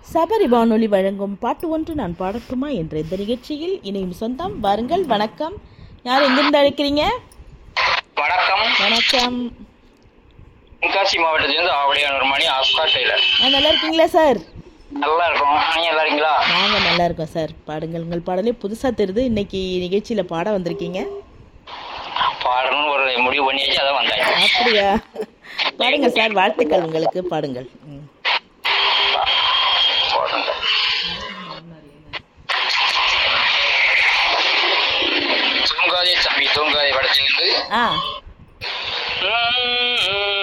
சபரி வானொலி வழங்கும் பாட்டு ஒன்று நான் பாடட்டுமா என்ற இந்த நிகழ்ச்சியில் இணையும் சொந்தம் வாருங்கள் வணக்கம் யார் எங்கிருந்து அழைக்கிறீங்க வணக்கம் வணக்கம் தென்காசி மாவட்டத்திலிருந்து ஆவடியானூர் மணி ஆஸ்கா டெய்லர் ஆ, நல்லா இருக்கீங்களா சார் நல்லா இருக்கும் நீங்க நல்லா இருக்கீங்களா நாங்கள் நல்லா இருக்கோம் சார் பாடுங்கள் உங்கள் பாடலே புதுசாக தெரியுது இன்னைக்கு நிகழ்ச்சியில் பாட வந்திருக்கீங்க பாடணும்னு ஒரு முடிவு பண்ணியாச்சு அதான் வந்தாச்சு அப்படியா பாடுங்க சார் வாழ்த்துக்கள் உங்களுக்கு பாடுங்கள் ம். பாடுங்க. தூங்காதே தம்பி தூங்காதே படத்திலிருந்து ஆ ம்,